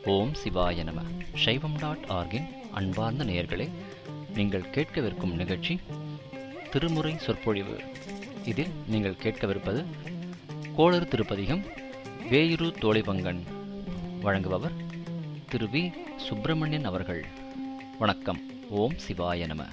ஓம் சிவாய நம சைவம் டாட் ஆர்கின் அன்பார்ந்த நேயர்களே நீங்கள் கேட்கவிருக்கும் நிகழ்ச்சி திருமுறை சொற்பொழிவு இதில் நீங்கள் கேட்கவிருப்பது கோளறு திருப்பதிகம் வேயுரு தோழிபங்கன் வழங்குபவர் திரு வி சுப்பிரமணியன் அவர்கள் வணக்கம் ஓம் சிவாய நம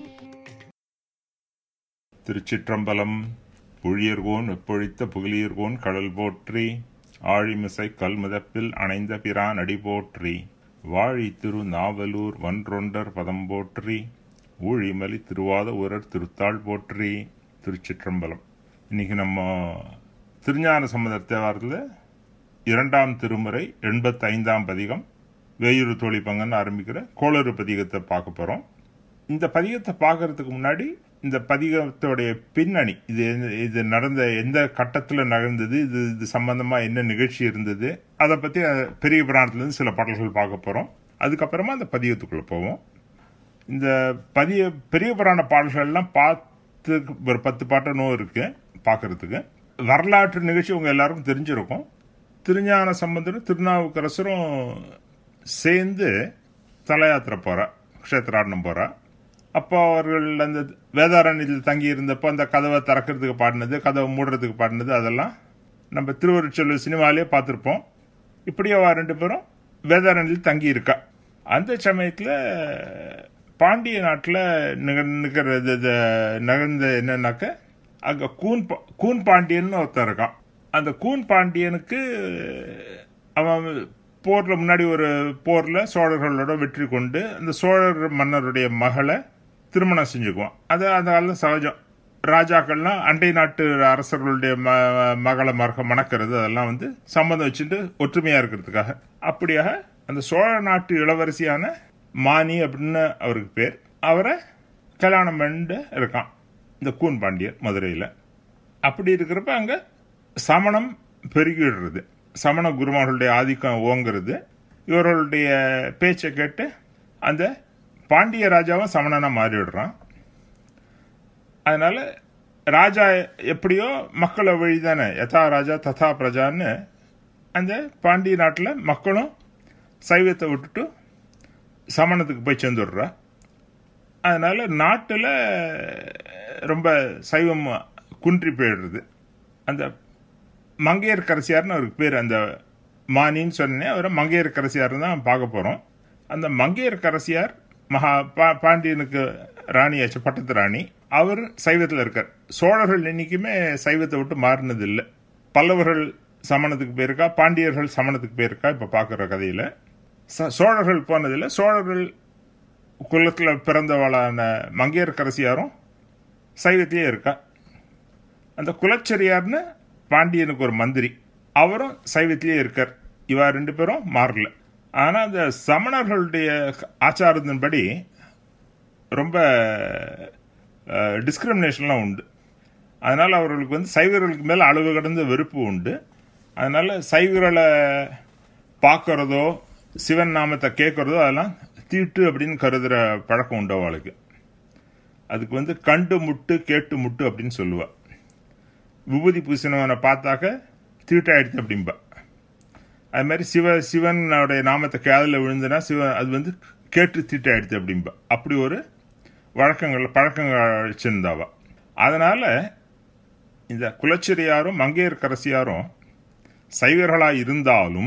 திருச்சிற்றம்பலம் புழியர்கோன் வெப்பொழித்த புகழியர்கோன் கடல் போற்றி ஆழிமிசை கல்முதப்பில் அணைந்த பிரான் அடி போற்றி வாழி திரு நாவலூர் வன்றொண்டர் பதம் போற்றி ஊழிமலி திருவாத ஊரர் திருத்தாள் போற்றி திருச்சிற்றம்பலம் இன்னைக்கு நம்ம திருஞான சம்பந்தர் தேவாரத்தில் இரண்டாம் திருமுறை எண்பத்தி ஐந்தாம் பதிகம் வேயூர் தோழிப்பங்கன்னு ஆரம்பிக்கிற கோளறு பதிகத்தை பார்க்க போகிறோம் இந்த பதிகத்தை பார்க்கறதுக்கு முன்னாடி இந்த பதிகத்தோடைய பின்னணி இது எந்த- இது நடந்த எந்த கட்டத்தில் நடந்தது இது இது சம்பந்தமா என்ன நிகழ்ச்சி இருந்தது அதை பற்றி பெரிய புராணத்துலேருந்து சில பாடல்கள் பார்க்க போகிறோம் அதுக்கப்புறமா அந்த பதிகத்துக்குள்ளே போவோம் இந்த பதிய பெரிய புராண பாடல்கள்லாம் பார்த்து ஒரு பத்து பாட்டனும் இருக்கு பார்க்கறதுக்கு வரலாற்று நிகழ்ச்சி உங்க எல்லாருக்கும் தெரிஞ்சிருக்கும் திருஞான சம்பந்தரும் திருநாவுக்கரசரும் சேர்ந்து தல யாத்திரை போறா க்ஷேத்ராடனம் போறா அப்போ அவர்கள் அந்த வேதாரண்யத்தில் தங்கி இருந்தப்போ அந்த கதவை திறக்கிறதுக்கு பாடினது கதவை மூடுறதுக்கு பாடினது அதெல்லாம் நம்ம திருவருட்செல்வ சினிமாலே பார்த்துருப்போம் இப்படியே அவ ரெண்டு பேரும் வேதாரண்யத்தில் தங்கி இருக்கா அந்த சமயத்தில் பாண்டிய நாட்டில் நிகழ்கிறது நகர்ந்த என்னன்னாக்க அங்கே கூன் பா- கூன் பாண்டியன்னு ஒருத்தன் இருக்கான் அந்த கூன் பாண்டியனுக்கு அவன் போரில் முன்னாடி ஒரு போரில் சோழர்களோட வெற்றி கொண்டு அந்த சோழர் மன்னருடைய மகளை திருமணம் செஞ்சுக்குவான் அது அந்த காலத்தில் சகஜம் ராஜாக்கள்லாம் அண்டை நாட்டு அரசர்களுடைய ம மகளை மறக்க மணக்கிறது அதெல்லாம் வந்து சம்மந்தம் வச்சுட்டு ஒற்றுமையாக இருக்கிறதுக்காக அப்படியாக அந்த சோழ நாட்டு இளவரசியான மானி அப்படின்னு அவருக்கு பேர் அவரை கல்யாணம் பண்ணிட்டு இருக்கான் இந்த கூன் பாண்டியர் மதுரையில் அப்படி இருக்கிறப்ப அங்கே சமணம் பெருகிடுறது சமண குருமார்களுடைய ஆதிக்கம் ஓங்குறது இவர்களுடைய பேச்சை கேட்டு அந்த பாண்டிய ராஜாவும் சமணனா மாறிடுறான் அதனால ராஜா எப்படியோ மக்களை வழி தானே யதா ராஜா ததா பிரஜான்னு அந்த பாண்டிய நாட்டில் மக்களும் சைவத்தை விட்டுட்டு சமணத்துக்கு போய் சேர்ந்துடுறா அதனால நாட்டில் ரொம்ப சைவம் குன்றி போயிடுறது அந்த மங்கையர்கரசியார்னு அவருக்கு பேர் அந்த மானின்னு சொன்னேன் அவரை மங்கையர்கரசியார் தான் பார்க்க போகிறோம் அந்த மங்கையர்கரசியார் மகா பா பாண்டியனுக்கு ராணியாச்சு பட்டத்து ராணி அவர் சைவத்தில் இருக்கார் சோழர்கள் என்னைக்குமே சைவத்தை விட்டு மாறினது இல்லை பல்லவர்கள் சமணத்துக்கு போயிருக்கா பாண்டியர்கள் சமணத்துக்கு போயிருக்கா இப்போ பார்க்குற கதையில் ச- சோழர்கள் போனதில்லை சோழர்கள் குலத்தில் பிறந்தவளான மங்கையர்கரசியாரும் சைவத்திலே இருக்கா அந்த குலச்சரியார்னு பாண்டியனுக்கு ஒரு மந்திரி அவரும் சைவத்திலே இருக்கார் இவா ரெண்டு பேரும் மாறல ஆனால் அந்த சமணர்களுடைய ஆச்சாரத்தின்படி ரொம்ப டிஸ்கிரிமினேஷன்லாம் உண்டு அதனால் அவர்களுக்கு வந்து சைவர்களுக்கு மேலே அளவு கடந்த வெறுப்பு உண்டு அதனால் சைவர்களை பார்க்கறதோ சிவன் நாமத்தை கேட்கறதோ அதெல்லாம் தீட்டு அப்படின்னு கருதுகிற பழக்கம் உண்டு அவளுக்கு அதுக்கு வந்து கண்டு முட்டு கேட்டு முட்டு அப்படின்னு சொல்லுவா விபூதி பூசினவனை பார்த்தாக்க தீட்டாயிடுச்சு அப்படிம்பா அது மாதிரி சிவ சிவனுடைய நாமத்தை காதில் விழுந்துனா சிவ அது வந்து கேட்டு தீட்டாயிடுச்சு அப்படிம்பா அப்படி ஒரு வழக்கங்கள் பழக்கங்கள் வச்சிருந்தாவா அதனால இந்த குலச்சிரியாரும் மங்கையர்கரசியாரும் சைவர்களாக இருந்தாலும்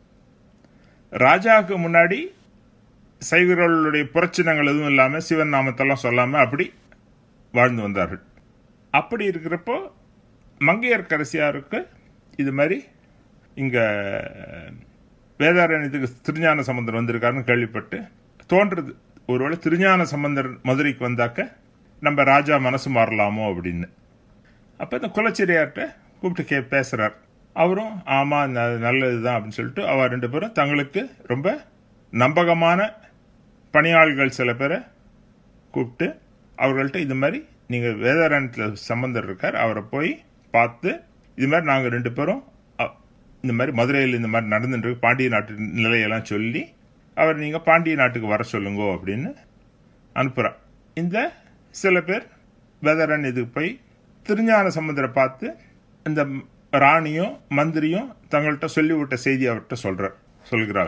ராஜாவுக்கு முன்னாடி சைவர்களுடைய புரட்சினங்கள் எதுவும் இல்லாமல் சிவன் நாமத்தெல்லாம் சொல்லாமல் அப்படி வாழ்ந்து வந்தார்கள் அப்படி இருக்கிறப்போ மங்கையர்கரசியாருக்கு இது மாதிரி இங்கே வேதாரண்யத்துக்கு திருஞான சம்பந்தர் வந்திருக்காருன்னு கேள்விப்பட்டு தோன்றுறது ஒருவேளை திருஞான சம்பந்தர் மதுரைக்கு வந்தாக்க நம்ம ராஜா மனசு மாறலாமோ அப்படின்னு அப்போ இந்த குலச்சிரியார்கிட்ட கூப்பிட்டு கே பேசுகிறார் அவரும் ஆமாம் நல்லது தான் அப்படின்னு சொல்லிட்டு அவ ரெண்டு பேரும் தங்களுக்கு ரொம்ப நம்பகமான பணியாள்கள் சில பேரை கூப்பிட்டு அவர்கள்ட்ட இது மாதிரி நீங்கள் வேதாரண்யத்தில் சம்பந்தர் இருக்கார் அவரை போய் பார்த்து இது மாதிரி நாங்கள் ரெண்டு பேரும் அ- இந்த மாதிரி மதுரையில் இந்த மாதிரி நடந்துட்டு இருக்கு பாண்டிய நாட்டு நிலையெல்லாம் சொல்லி அவர் நீங்கள் பாண்டிய நாட்டுக்கு வர சொல்லுங்கோ அப்படின்னு அனுப்புகிறா இந்த சில பேர் வேதாரண்யத்துக்கு போய் திருஞான சம்பந்தரை பார்த்து இந்த ராணியும் மந்திரியும் தங்கள்கிட்ட சொல்லிவிட்ட செய்தி அவர்கிட்ட சொல்ற சொல்கிறார்கள்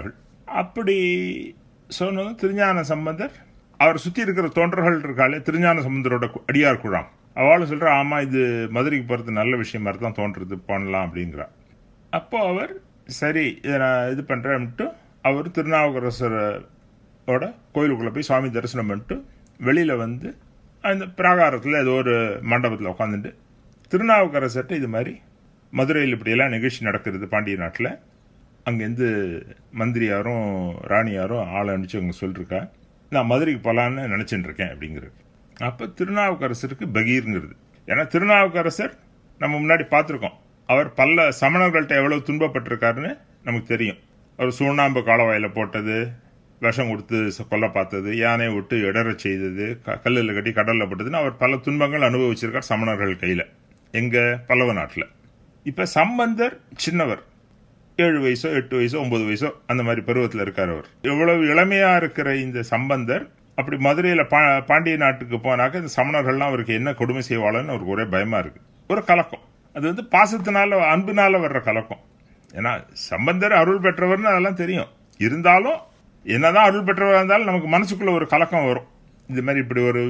அப்படி சொன்னதும் திருஞான சம்பந்தர் அவர் சுற்றி இருக்கிற தொண்டர்கள் இருக்காளே திருஞான சம்பந்தரோட கு- அடியார் குழாம் அவளும் சொல்கிறா ஆமாம் இது மதுரைக்கு போகிறது நல்ல விஷயம் மாதிரி தான் தோன்றுறது பண்ணலாம் அப்படிங்கிறா அப்போ அவர் சரி இதை நான் இது பண்ணுறேன்ட்டு அவர் திருநாவுக்கரசரோட கோயிலுக்குள்ளே போய் சுவாமி தரிசனம் பண்ணிட்டு வெளியில் வந்து அந்த பிராகாரத்தில் ஏதோ ஒரு மண்டபத்தில் உட்காந்துட்டு திருநாவுக்கரசர்கிட்ட இது மாதிரி மதுரையில் இப்படியெல்லாம் நிகழ்ச்சி நடக்கிறது பாண்டிய நாட்டில் அங்கேருந்து மந்திரியாரும் ராணியாரும் ஆளை அனுப்பிச்சு அவங்க சொல்லிருக்கா நான் மதுரைக்கு போகலான்னு நினச்சிட்டு இருக்கேன் அப்படிங்கிறது அப்போ திருநாவுக்கரசருக்கு பகீருங்கிறது ஏன்னா திருநாவுக்கரசர் நம்ம முன்னாடி பார்த்துருக்கோம் அவர் பல சமணர்கள்ட்ட எவ்வளவு துன்பப்பட்டிருக்காருன்னு நமக்கு தெரியும் அவர் சுண்ணாம்பு காலவாயில் போட்டது விஷம் கொடுத்து ச- கொல்ல பார்த்தது யானையை விட்டு இடறச் செய்தது க- கல்லில் கட்டி கடலில் போட்டதுன்னு அவர் பல துன்பங்கள் அனுபவிச்சிருக்கார் சமணர்கள் கையில் எங்க பல்லவ நாட்டில் இப்போ சம்பந்தர் சின்னவர் ஏழு வயசோ எட்டு வயசோ ஒன்பது வயசோ அந்த மாதிரி பருவத்தில் இருக்கார் அவர் எவ்வளவு இளமையா இருக்கிற இந்த சம்பந்தர் அப்படி மதுரையில் பா பாண்டிய நாட்டுக்கு போனாக்க இந்த சமணர்கள்லாம் அவருக்கு என்ன கொடுமை செய்வாளன்னு அவருக்கு ஒரே பயமா இருக்கு ஒரு கலக்கம் அது வந்து பாசத்தினால அன்பினால வர்ற கலக்கம் ஏன்னா சம்பந்தர் அருள் பெற்றவர்னு அதெல்லாம் தெரியும் இருந்தாலும் என்னதான் அருள் பெற்றவராக இருந்தாலும் நமக்கு மனசுக்குள்ள ஒரு கலக்கம் வரும் இந்த மாதிரி இப்படி ஒரு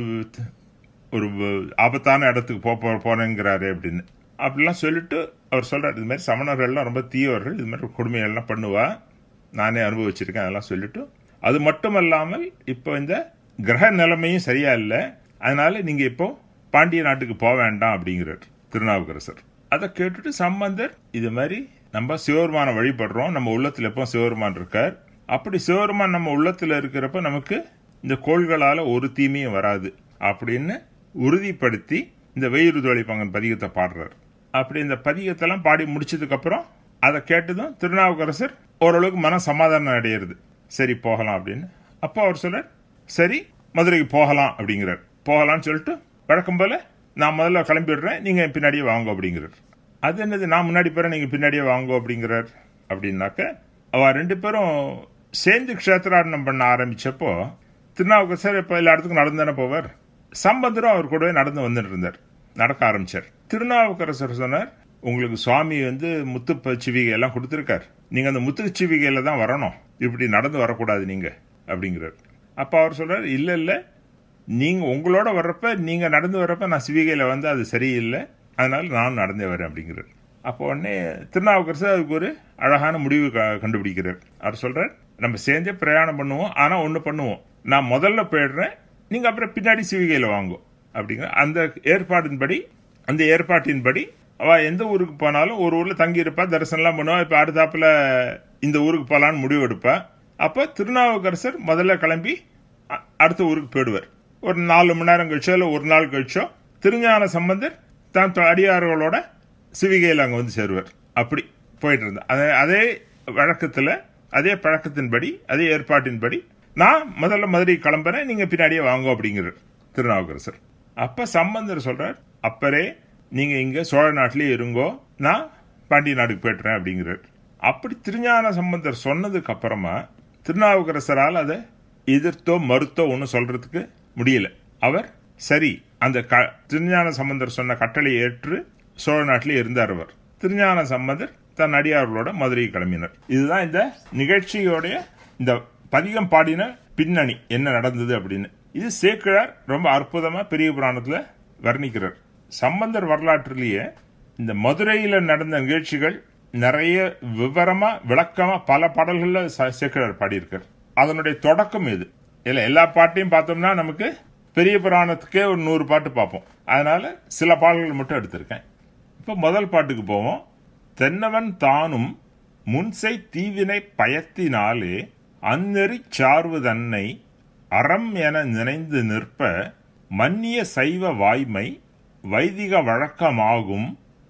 ஒரு ஆபத்தான இடத்துக்கு போ போ- போனேங்கிறாரு அப்படின்னு அப்படிலாம் சொல்லிட்டு அவர் சொல்றாரு இது மாதிரி சமணர்கள்லாம் ரொம்ப தீயவர்கள் இது மாதிரி கொடுமைகள்லாம் பண்ணுவா நானே அனுபவிச்சிருக்கேன் அதெல்லாம் சொல்லிட்டு அது மட்டும் அல்லாமல் இப்போ இந்த கிரக நிலைமையும் சரியா இல்லை அதனால நீங்க இப்போ பாண்டிய நாட்டுக்கு போக வேண்டாம் அப்படிங்கிறார் திருநாவுக்கரசர் அதை கேட்டுட்டு சம்பந்தர் இது மாதிரி நம்ம சிவபெருமானை வழிபடுறோம் நம்ம உள்ளத்துல எப்போ சிவபெருமான் இருக்கார் அப்படி சிவபெருமான் நம்ம உள்ளத்துல இருக்கிறப்ப நமக்கு இந்த கோள்களால ஒரு தீமையும் வராது அப்படின்னு உறுதிப்படுத்தி இந்த வெயிறு பங்கன் பதிகத்தை பாடுறார் அப்படி இந்த பதிகத்தெல்லாம் பாடி முடிச்சதுக்கு அப்புறம் அதை கேட்டதும் திருநாவுக்கரசர் ஓரளவுக்கு மன சமாதானம் அடையிறது சரி போகலாம் அப்படின்னு அப்போ அவர் சொல்றார் சரி மதுரைக்கு போகலாம் அப்படிங்கிறார் போகலாம்னு சொல்லிட்டு வழக்கம் போல நான் முதல்ல கிளம்பிடுறேன் நீங்க என் பின்னாடியே வாங்க அப்படிங்கிறார் அது என்னது நான் முன்னாடி போறேன் நீங்க பின்னாடியே வாங்க அப்படிங்கிறார் அப்படின்னாக்க அவ ரெண்டு பேரும் சேர்ந்து க்ஷேத்திராடனம் பண்ண ஆரம்பிச்சப்போ திருநாவுக்கரசர் இப்போ எல்லா இடத்துக்கும் நடந்து தானே போவார் சம்பந்தரும் அவர் கூடவே நடந்து வந்துட்டு இருந்தார் நடக்க ஆரம்பிச்சார் திருநாவுக்கரசர் சொன்னார் உங்களுக்கு சுவாமி வந்து முத்து ப- சிவிகை எல்லாம் கொடுத்துருக்கார் நீங்க அந்த முத்து சிவிகையில தான் வரணும் இப்படி நடந்து வரக்கூடாது நீங்க அப்படிங்கிறார் அப்ப அவர் சொல்றார் இல்ல இல்ல நீங்க உங்களோட வர்றப்ப நீங்க நடந்து வர்றப்ப நான் சிவிகையில வந்து அது சரியில்லை அதனால நான் நடந்தே வரேன் அப்படிங்கிறார் அப்போ உடனே திருநாவுக்கரசர் அதுக்கு ஒரு அழகான முடிவு க- கண்டுபிடிக்கிறார் அவர் சொல்றார் நம்ம சேர்ந்தே பிரயாணம் பண்ணுவோம் ஆனா ஒண்ணு பண்ணுவோம் நான் முதல்ல போயிடுறேன் நீங்க அப்புறம் பின்னாடி சிவிகையில வாங்கும் அப்படிங்கிற அந்த ஏற்பாட்டின்படி அந்த ஏற்பாட்டின்படி அவ எந்த ஊருக்கு போனாலும் ஒரு ஊர்ல தங்கி இருப்பா தரிசனம்லாம் பண்ணுவா இப்ப அடுத்தாப்புல இந்த ஊருக்கு போலான்னு முடிவு எடுப்பா அப்ப திருநாவுக்கரசர் முதல்ல கிளம்பி அ- அடுத்த ஊருக்கு போயிடுவார் ஒரு நாலு மணி நேரம் கழிச்சோ இல்லை ஒரு நாள் கழிச்சோ திருஞான சம்பந்தர் தான் த- அடியார்களோட சிவிகையில் அங்கே வந்து சேருவார் அப்படி போயிட்டு இருந்தா அதே அதே வழக்கத்தில் அதே பழக்கத்தின்படி அதே ஏற்பாட்டின்படி நான் முதல்ல மதுரை கிளம்புறேன் நீங்க பின்னாடியே வாங்க அப்படிங்கிறார் திருநாவுக்கரசர் அப்ப சம்பந்தர் சொல்றார் அப்பரே நீங்க இங்க சோழ நாட்டிலேயே இருங்கோ நான் பாண்டிய நாட்டுக்கு போயிட்டுறேன் அப்படிங்கிறார் அப்படி திருஞான சம்பந்தர் சொன்னதுக்கு அப்புறமா திருநாவுக்கரசரால் அதை எதிர்த்தோ மறுத்தோ ஒன்றும் சொல்றதுக்கு முடியல அவர் சரி அந்த க- திருஞான சம்பந்தர் சொன்ன கட்டளை ஏற்று சோழ நாட்டிலே இருந்தார் அவர் திருஞான சம்பந்தர் தன் அடியார்களோட மதுரை கிளம்பினர் இதுதான் இந்த நிகழ்ச்சியோடைய இந்த பதிகம் பாடின பின்னணி என்ன நடந்தது அப்படின்னு இது சேக்கிழார் ரொம்ப அற்புதமா பெரிய புராணத்துல வர்ணிக்கிறார் சம்பந்தர் வரலாற்றிலேயே இந்த மதுரையில நடந்த நிகழ்ச்சிகள் நிறைய விவரமா விளக்கமா பல பாடல்கள்ல ச- சேக்கிழார் பாடியிருக்கார் அதனுடைய தொடக்கம் இது இல்ல எல்லா பாட்டையும் பார்த்தோம்னா நமக்கு பெரிய புராணத்துக்கே ஒரு நூறு பாட்டு பார்ப்போம் அதனால சில பாடல்கள் மட்டும் எடுத்திருக்கேன் இப்போ முதல் பாட்டுக்கு போவோம் தென்னவன் தானும் முன்சை தீவினை பயத்தினாலே அந்நெறி சார்வு தன்னை அறம் என நினைந்து நிற்ப மன்னிய சைவ வாய்மை வைதிக வழக்கமாகும்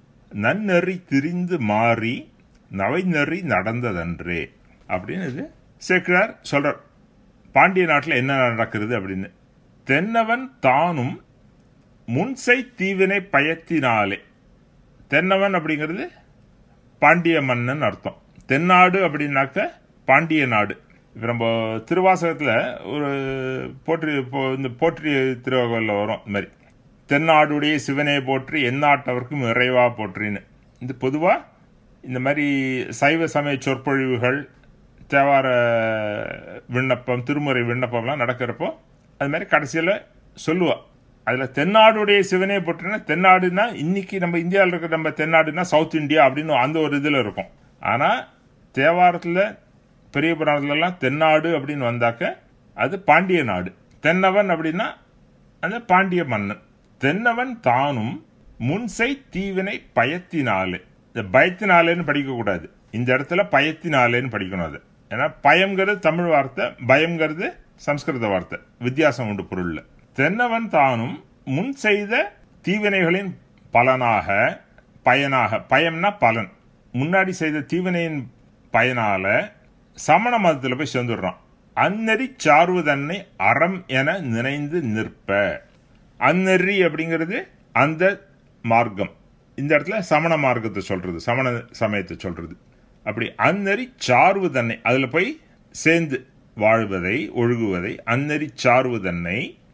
நன்னெறி திரிந்து மாறி நவைநெறி நடந்ததன்றே அப்படின்னு இது சேக்கிழார் சொல்றார் பாண்டிய நாட்டில் என்ன நடக்கிறது அப்படின்னு தென்னவன் தானும் முன்சை தீவினை பயத்தினாலே தென்னவன் அப்படிங்கிறது பாண்டிய மன்னன் அர்த்தம் தென்னாடு அப்படின்னாக்க பாண்டிய நாடு இப்போ நம்ம திருவாசகத்தில் ஒரு போற்றி இப்போ இந்த போற்றி திருவகோலில் வரும் இந்த மாதிரி தென்னாடுடைய சிவனே போற்றி எந்நாட்டவர்க்கும் இறைவா போற்றின்னு இந்த பொதுவாக இந்த மாதிரி சைவ சமய சொற்பொழிவுகள் தேவார விண்ணப்பம் திருமுறை விண்ணப்பம்லாம் நடக்கிறப்போ அது மாதிரி கடைசியில் சொல்லுவா அதில் தென்னாடுடைய சிவனே போட்டுனா தென்னாடுனா இன்னைக்கு நம்ம இந்தியாவில் இருக்கிற நம்ம தென்னாடுனா சவுத் இந்தியா அப்படின்னு அந்த ஒரு இதில் இருக்கும் ஆனால் தேவாரத்தில் பெரிய புராணத்துலலாம் தென்னாடு அப்படின்னு வந்தாக்க அது பாண்டிய நாடு தென்னவன் அப்படின்னா அந்த பாண்டிய மன்னன் தென்னவன் தானும் முன்சை தீவினை பயத்தினாலே இந்த பயத்தினாலேன்னு படிக்கக்கூடாது இந்த இடத்துல பயத்தினாலேன்னு படிக்கணும் அது ஏன்னா பயம்ங்கிறது தமிழ் வார்த்தை பயம்ங்கிறது சம்ஸ்கிருத வார்த்தை வித்தியாசம் உண்டு பொருள்ல தென்னவன் தானும் முன் செய்த தீவினைகளின் பலனாக பயனாக பயம்னா பலன் முன்னாடி செய்த தீவினையின் பயனால சமண மதத்தில் போய் சேர்ந்துடுறான் அந்நெறி சார்வதன்னை அறம் என நினைந்து நிற்ப அந்நெறி அப்படிங்கிறது அந்த மார்க்கம் இந்த இடத்துல சமண மார்க்கத்தை சொல்றது சமண சமயத்தை சொல்றது அப்படி அந்நெறி சார்வு தன்னை அதுல போய் சேர்ந்து வாழ்வதை ஒழுகுவதை அந்நெறி சார்வு தன்னை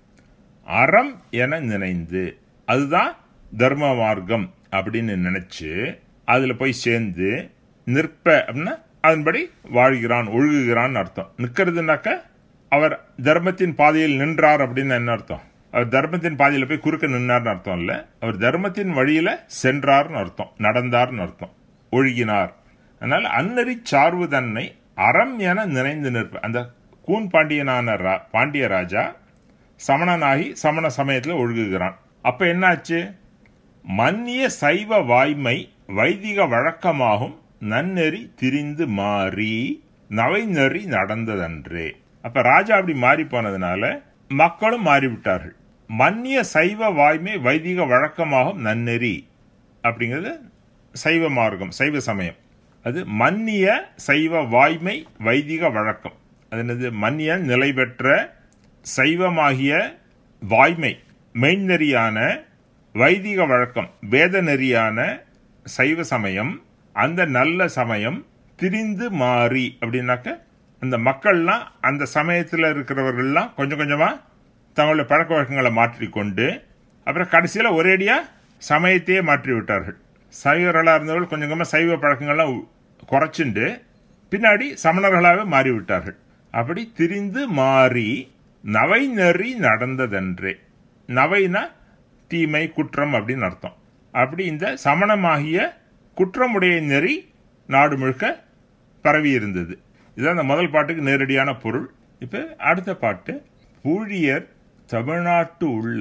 அறம் என நினைந்து அதுதான் தர்ம மார்க்கம் அப்படின்னு நினைச்சு அதுல போய் சேர்ந்து நிற்ப அப்படின்னா அதன்படி வாழ்கிறான் ஒழுகுகிறான் அர்த்தம் நிற்கிறதுனாக்க அவர் தர்மத்தின் பாதையில் நின்றார் அப்படின்னு என்ன அர்த்தம் அவர் தர்மத்தின் பாதையில் போய் குறுக்க நின்றார்னு அர்த்தம் இல்ல அவர் தர்மத்தின் வழியில சென்றார்னு அர்த்தம் நடந்தார்னு அர்த்தம் ஒழுகினார் அதனால அன்னறி சார்வு தன்னை அறம் என நினைந்து நிற்ப அந்த கூன் பாண்டியனான ரா- பாண்டிய ராஜா சமணனாகி சமண சமயத்தில் ஒழுகுகிறான் அப்ப என்னாச்சு மன்னிய சைவ வாய்மை வைதிக வழக்கமாகும் நன்னெறி திரிந்து மாறி நவைநெறி நடந்ததன்றே அப்ப ராஜா அப்படி மாறி போனதுனால மக்களும் மாறிவிட்டார்கள் மன்னிய சைவ வாய்மை வைதிக வழக்கமாகும் நன்னெறி அப்படிங்கிறது சைவ மார்க்கம் சைவ சமயம் அது மன்னிய சைவ வாய்மை வைதிக வழக்கம் அது என்னது மன்னிய நிலை பெற்ற சைவமாகிய வாய்மை மெய்நெறியான வைதிக வழக்கம் வேத நெறியான சைவ சமயம் அந்த நல்ல சமயம் திரிந்து மாறி அப்படின்னாக்க அந்த மக்கள்லாம் அந்த சமயத்தில் இருக்கிறவர்கள்லாம் கொஞ்சம் கொஞ்சமா தங்களுடைய பழக்க வழக்கங்களை மாற்றிக்கொண்டு அப்புறம் கடைசியில் ஒரேடியா சமயத்தையே மாற்றி விட்டார்கள் சைவர்களாக இருந்தவர்கள் கொஞ்சம் கொஞ்சமாக சைவ பழக்கங்கள்லாம் உ- குறைச்சுண்டு பின்னாடி சமணர்களாகவே மாறிவிட்டார்கள் அப்படி திரிந்து மாறி நவை நெறி நடந்ததென்றே நவைனா தீமை குற்றம் அப்படின்னு அர்த்தம் அப்படி இந்த சமணமாகிய குற்றமுடைய நெறி நாடு முழுக்க பரவி இருந்தது இதுதான் அந்த முதல் பாட்டுக்கு நேரடியான பொருள் இப்ப அடுத்த பாட்டு பூழியர் தமிழ்நாட்டு உள்ள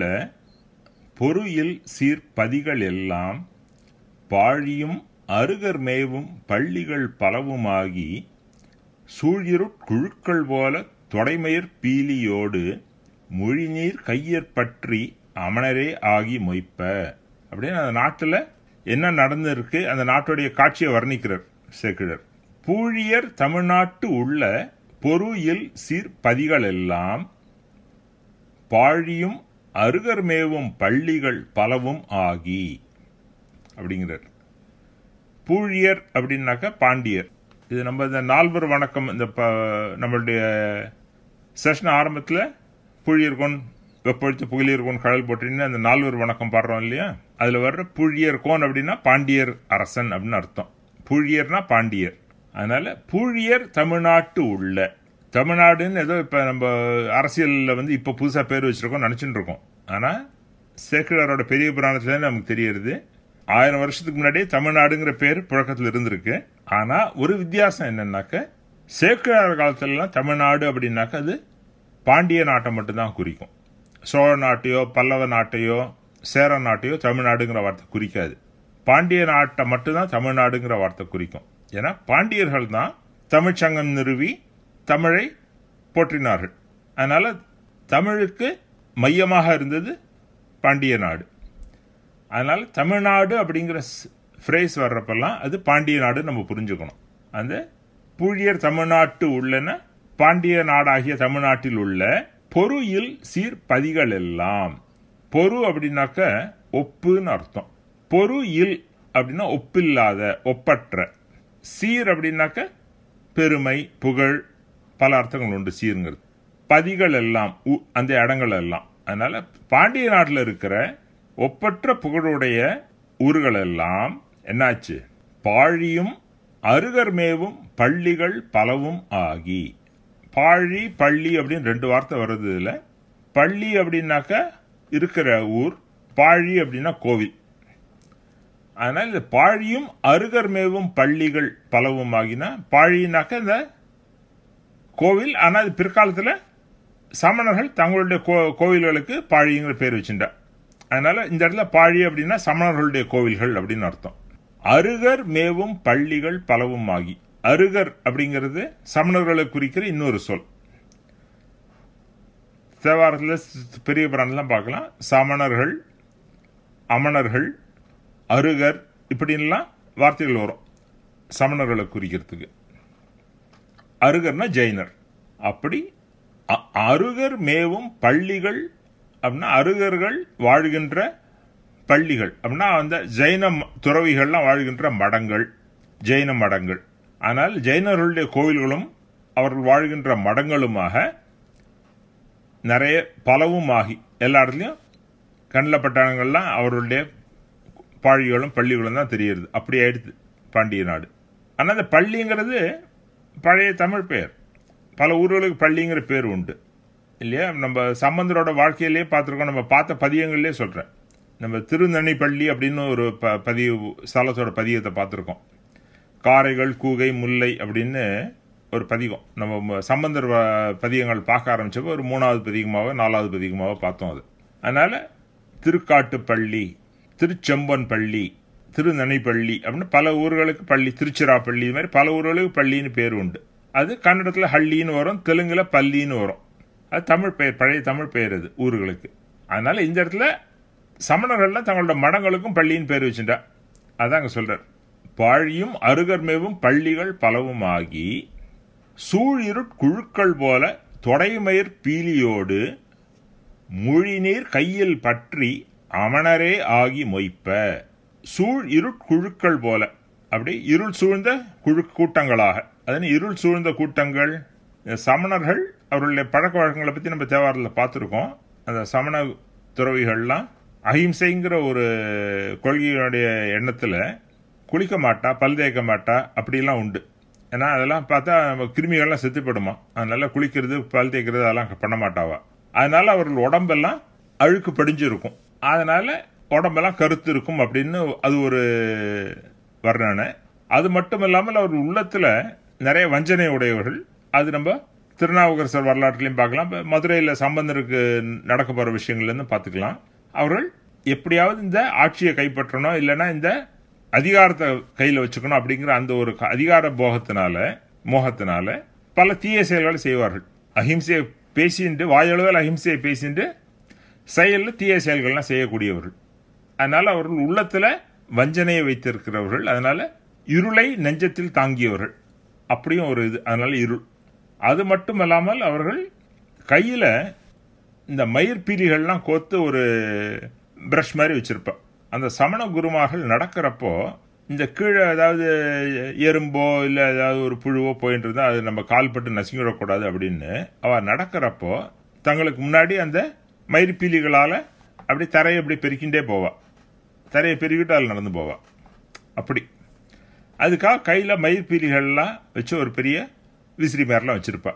பொருயில் சீர்பதிகள் எல்லாம் பாழியும் அருகர் மேவும் பள்ளிகள் பலவுமாகி சூழிருட் குழுக்கள் போல தொடைமயிர் பீலியோடு மொழிநீர் கையற் பற்றி அமணரே ஆகி மொய்ப்ப அப்படின்னு அந்த நாட்டில் என்ன நடந்திருக்கு அந்த நாட்டுடைய காட்சியை வர்ணிக்கிறார் சேக்கிழர் பூழியர் தமிழ்நாட்டு உள்ள பொருயில் சீர்பதிகள் எல்லாம் பாழியும் அருகர்மேவும் பள்ளிகள் பலவும் ஆகி அப்படிங்கிறார் பூழியர் அப்படின்னாக்க பாண்டியர் இது நம்ம இந்த நால்வர் வணக்கம் இந்த ப- நம்மளுடைய செஷன் ஆரம்பத்தில் புழியர்கோன் வெப்பொழித்து புகழியர்கோன் கடல் போட்டின்னு அந்த நால்வர் வணக்கம் பாடுறோம் இல்லையா அதில் வர்ற புழியர்கோன் அப்படின்னா பாண்டியர் அரசன் அப்படின்னு அர்த்தம் புழியர்னா பாண்டியர் அதனால பூழியர் தமிழ்நாட்டு உள்ள தமிழ்நாடுன்னு ஏதோ இப்போ நம்ம அரசியலில் வந்து இப்போ புதுசாக பேர் வச்சிருக்கோம் நினச்சிட்டு இருக்கோம் ஆனால் சேக்கிழாரோட பெரிய புராணத்துலேருந்து நமக்கு தெரியறது ஆயிரம் வருஷத்துக்கு முன்னாடியே தமிழ்நாடுங்கிற பேர் புழக்கத்தில் இருந்திருக்கு ஆனா ஒரு வித்தியாசம் என்னன்னாக்க சேக்கிழார் காலத்துலலாம் தமிழ்நாடு அப்படின்னாக்க அது பாண்டிய நாட்டை மட்டும்தான் குறிக்கும் சோழ நாட்டையோ பல்லவ நாட்டையோ சேர நாட்டையோ தமிழ்நாடுங்கிற வார்த்தை குறிக்காது பாண்டிய நாட்டை மட்டும்தான் தமிழ்நாடுங்கிற வார்த்தை குறிக்கும் ஏன்னா பாண்டியர்கள் தான் தமிழ்ச்சங்கம் நிறுவி தமிழை போற்றினார்கள் அதனால தமிழுக்கு மையமாக இருந்தது பாண்டிய நாடு அதனால தமிழ்நாடு அப்படிங்கிற ஃப்ரேஸ் வர்றப்பெல்லாம் அது பாண்டிய நாடு நம்ம புரிஞ்சுக்கணும் அந்த பூழியர் தமிழ்நாட்டு உள்ளன பாண்டிய நாடாகிய தமிழ்நாட்டில் உள்ள பொருயில் சீர்பதிகள் எல்லாம் பொரு அப்படின்னாக்க ஒப்புன்னு அர்த்தம் பொரு இல் அப்படின்னா ஒப்பில்லாத ஒப்பற்ற சீர் அப்படின்னாக்க பெருமை புகழ் பல அர்த்தங்கள் உண்டு சீருங்கிறது பதிகள் எல்லாம் உ- அந்த இடங்கள் எல்லாம் அதனால பாண்டிய நாட்டில் இருக்கிற ஒப்பற்ற புகழுடைய ஊர்கள் எல்லாம் என்னாச்சு பாழியும் அருகர் மேவும் பள்ளிகள் பலவும் ஆகி பாழி பள்ளி அப்படின்னு ரெண்டு வார்த்தை வருது இதுல பள்ளி அப்படின்னாக்க இருக்கிற ஊர் பாழி அப்படின்னா கோவில் அதனால் இந்த பாழியும் அருகர் மேவும் பள்ளிகள் பலவும் ஆகினா பாழினாக்க இந்த கோவில் ஆனால் அது பிற்காலத்தில் சமணர்கள் தங்களுடைய கோ கோவில்களுக்கு பாழிங்கிற பேர் வச்சுட்டா அதனால இந்த இடத்துல பாழி அப்படின்னா சமணர்களுடைய கோவில்கள் அப்படின்னு அர்த்தம் அருகர் மேவும் பள்ளிகள் பலவும் ஆகி அருகர் அப்படிங்கிறது சமணர்களை குறிக்கிற இன்னொரு சொல் தேவாரத்தில் பெரிய புராணம்லாம் பார்க்கலாம் சமணர்கள் அமணர்கள் அருகர் இப்படின்லாம் வார்த்தைகள் வரும் சமணர்களை குறிக்கிறதுக்கு அருகர்னா ஜெயினர் அப்படி அ- அருகர் மேவும் பள்ளிகள் அப்படின்னா அருகர்கள் வாழ்கின்ற பள்ளிகள் அப்படின்னா அந்த ஜெயின ம- துறவிகள்லாம் வாழ்கின்ற மடங்கள் ஜெயின மடங்கள் ஆனால் ஜெயினர்களுடைய கோவில்களும் அவர்கள் வாழ்கின்ற மடங்களுமாக நிறைய பலவும் ஆகி எல்லா இடத்துலையும் கண்ணில் பட்டாளங்கள்லாம் அவர்களுடைய பாழிகளும் பள்ளிகளும் தான் தெரியுது அப்படி ஆயிடுது பாண்டிய நாடு ஆனால் அந்த பள்ளிங்கிறது பழைய தமிழ் பெயர் பல ஊர்களுக்கு பள்ளிங்கிற பேர் உண்டு இல்லையா நம்ம சம்பந்தரோட வாழ்க்கையிலே பார்த்துருக்கோம் நம்ம பார்த்த பதியங்கள்லேயே சொல்கிறேன் நம்ம திருநனி பள்ளி அப்படின்னு ஒரு ப பதிவு ஸ்தலத்தோட பதியத்தை பார்த்துருக்கோம் காரைகள் கூகை முல்லை அப்படின்னு ஒரு பதிகம் நம்ம ம- சம்பந்தர் வ- பதிகங்கள் பார்க்க ஆரம்பிச்சப்போ ஒரு மூணாவது பதிகமாவோ நாலாவது பதிகமாவோ பார்த்தோம் அது அதனால திருக்காட்டுப்பள்ளி திருச்செம்பன் பள்ளி திருநனிப்பள்ளி அப்படின்னு பல ஊர்களுக்கு பள்ளி திருச்சிராப்பள்ளி இது மாதிரி பல ஊர்களுக்கு பள்ளின்னு பேர் உண்டு அது கன்னடத்தில் ஹள்ளின்னு வரும் தெலுங்குல பள்ளின்னு வரும் அது தமிழ் பெயர் பழைய தமிழ் பெயர் அது ஊர்களுக்கு அதனால இந்த இடத்துல சமணர்கள்லாம் தங்களோட மடங்களுக்கும் பள்ளின்னு பேர் வச்சுட்டா அதான் அங்க சொல்றார் பாழியும் அருகர்மேவும் பள்ளிகள் பலவும் ஆகி சூழிருட் குழுக்கள் போல தொடைமயிர் பீலியோடு முழிநீர் கையில் பற்றி அமணரே ஆகி மொய்ப்ப சூழ் இருட்குழுக்கள் போல அப்படி இருள் சூழ்ந்த குழு கூட்டங்களாக அதன் இருள் சூழ்ந்த கூட்டங்கள் இந்த சமணர்கள் அவர்களுடைய பழக்க வழக்கங்களை பற்றி நம்ம தேவாரத்தில் பார்த்துருக்கோம் அந்த சமண துறவிகள்லாம் அஹிம்சைங்கிற ஒரு கொள்கையினுடைய எண்ணத்தில் குளிக்க மாட்டா பல் தேய்க்க மாட்டா அப்படிலாம் உண்டு ஏன்னா அதெல்லாம் பார்த்தா நம்ம கிருமிகள்லாம் செத்துப்படுமா அதனால குளிக்கிறது பல் தேய்க்கிறது அதெல்லாம் பண்ண மாட்டாவா அதனால அவர்கள் உடம்பெல்லாம் அழுக்கு படிஞ்சிருக்கும் அதனால உடம்பெல்லாம் கருத்து இருக்கும் அப்படின்னு அது ஒரு வர்ணனை அது மட்டும் இல்லாமல் அவர் உள்ளத்துல நிறைய வஞ்சனை உடையவர்கள் அது நம்ம திருநாவுக்கரசர் வரலாற்றுலையும் பார்க்கலாம் இப்ப மதுரையில் சம்பந்தருக்கு நடக்க போகிற விஷயங்கள்லேருந்து பார்த்துக்கலாம் அவர்கள் எப்படியாவது இந்த ஆட்சியை கைப்பற்றணும் இல்லைன்னா இந்த அதிகாரத்தை கையில் வச்சுக்கணும் அப்படிங்கிற அந்த ஒரு க- அதிகார போகத்தினால மோகத்தினால பல தீய செயல்களை செய்வார்கள் அஹிம்சையை பேசிட்டு வாயளவில் அஹிம்சையை பேசிட்டு செயலில் தீய செயல்கள்லாம் செய்யக்கூடியவர்கள் அதனால அவர்கள் உள்ளத்துல வஞ்சனையை வைத்திருக்கிறவர்கள் அதனால இருளை நெஞ்சத்தில் தாங்கியவர்கள் அப்படியும் ஒரு இது அதனால இருள் அது மட்டும் இல்லாமல் அவர்கள் கையில இந்த மயிர்பீலிகள்லாம் கோத்து ஒரு பிரஷ் மாதிரி வச்சிருப்பா அந்த சமண குருமார்கள் நடக்கிறப்போ இந்த கீழே ஏதாவது எறும்போ இல்லை ஏதாவது ஒரு புழுவோ போயிட்டு இருந்தா அது நம்ம கால்பட்டு நசுங்கிடக்கூடாது அப்படின்னு அவ நடக்கிறப்போ தங்களுக்கு முன்னாடி அந்த மயிர்பீலிகளால அப்படி தரையை அப்படி பெருக்கிண்டே போவா தரையை பெருக்கிட்டு அதில் நடந்து போவா அப்படி அதுக்காக கையில் மயிர்பீலிகள்லாம் வச்சு ஒரு பெரிய விசிறி மாதிரிலாம் வச்சிருப்பா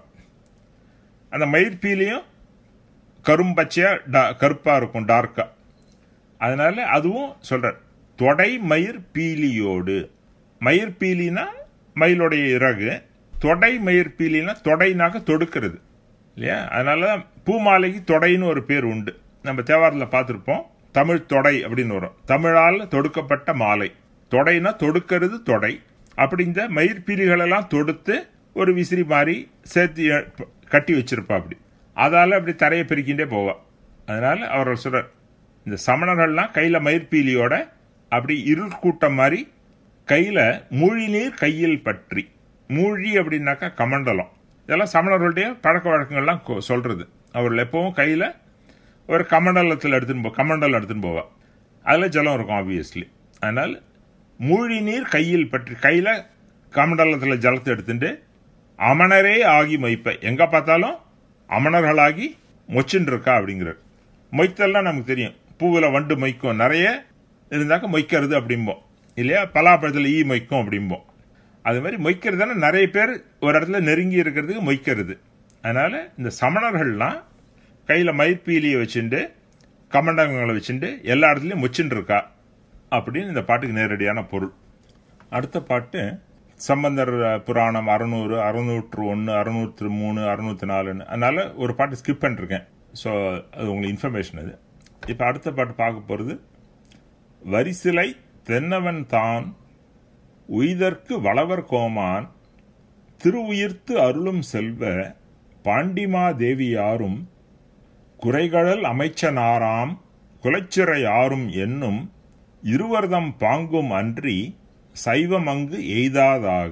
அந்த மயிர்பீலியும் கரும்பச்சையா டா- கருப்பா இருக்கும் டார்க்கா அதனால அதுவும் சொல்ற தொடை மயிர் பீலியோடு மயிர் பீலினா மயிலுடைய இறகு தொடை மயிர் பீலினா தொடைனாக்க தொடுக்கிறது இல்லையா அதனால தான் பூமாலைக்கு தொடைன்னு ஒரு பேர் உண்டு நம்ம தேவாரத்தில் பார்த்துருப்போம் தமிழ் தொடை அப்படின்னு வரும் தமிழால் தொடுக்கப்பட்ட மாலை தொடைனா தொடுக்கிறது தொடை அப்படி இந்த மயிர் பீலிகளெல்லாம் தொடுத்து ஒரு விசிறி மாதிரி சேர்த்து எ- ப- கட்டி வச்சிருப்பா அப்படி அதால அப்படி தரையை பெருக்கிண்டே போவா அதனால அவர்கள் சொல்றார் இந்த சமணர்கள்லாம் கையில மயிர்பீலியோட அப்படி இருள் கூட்டம் மாதிரி கையில மூழி நீர் கையில் பற்றி மூழ்கி அப்படின்னாக்கா கமண்டலம் இதெல்லாம் சமணர்களுடைய பழக்க வழக்கங்கள்லாம் கொ- சொல்றது அவர்கள் எப்பவும் கையில ஒரு கமண்டலத்தில் எடுத்துன்னு போ கமண்டலம் எடுத்துன்னு போவா அதில் ஜலம் இருக்கும் ஆப்வியஸ்லி அதனால் மூழ்கி நீர் கையில் பற்றி கையில் கமண்டலத்தில் ஜலத்தை எடுத்துட்டு அமணரே ஆகி மொய்ப்ப எங்க பார்த்தாலும் அமணர்களாகி மொச்சுன்னு இருக்கா அப்படிங்கிறார் மொய்த்தல்லாம் நமக்கு தெரியும் பூவில் வண்டு மொய்க்கும் நிறைய இருந்தாக்க மொய்க்கிறது அப்படிம்போம் இல்லையா பலாப்பழத்தில் ஈ மொய்க்கும் அப்படிம்போம் அது மாதிரி மொய்க்கிறதுனா நிறைய பேர் ஒரு இடத்துல நெருங்கி இருக்கிறதுக்கு மொய்க்கிறது அதனால இந்த சமணர்கள்லாம் கையில் மயிர்பீலியை வச்சுட்டு கமண்டங்களை வச்சுட்டு எல்லா இடத்துலையும் முச்சுட்டு இருக்கா அப்படின்னு இந்த பாட்டுக்கு நேரடியான பொருள் அடுத்த பாட்டு சம்பந்தர் புராணம் அறுநூறு அறுநூற்று ஒன்று அறுநூற்று மூணு அறுநூத்தி நாலுன்னு அதனால ஒரு பாட்டு ஸ்கிப் பண்ணிருக்கேன் ஸோ அது உங்களுக்கு இன்ஃபர்மேஷன் அது இப்போ அடுத்த பாட்டு பார்க்க போகிறது வரிசிலை தென்னவன் தான் உய்தற்கு வளவர் கோமான் திருவுயிர்த்து அருளும் செல்வ பாண்டிமா தேவியாரும் குறைகழல் அமைச்சனாராம் குலச்சிறையாரும் என்னும் இருவர்தம் பாங்கும் அன்றி சைவமங்கு எய்தாதாக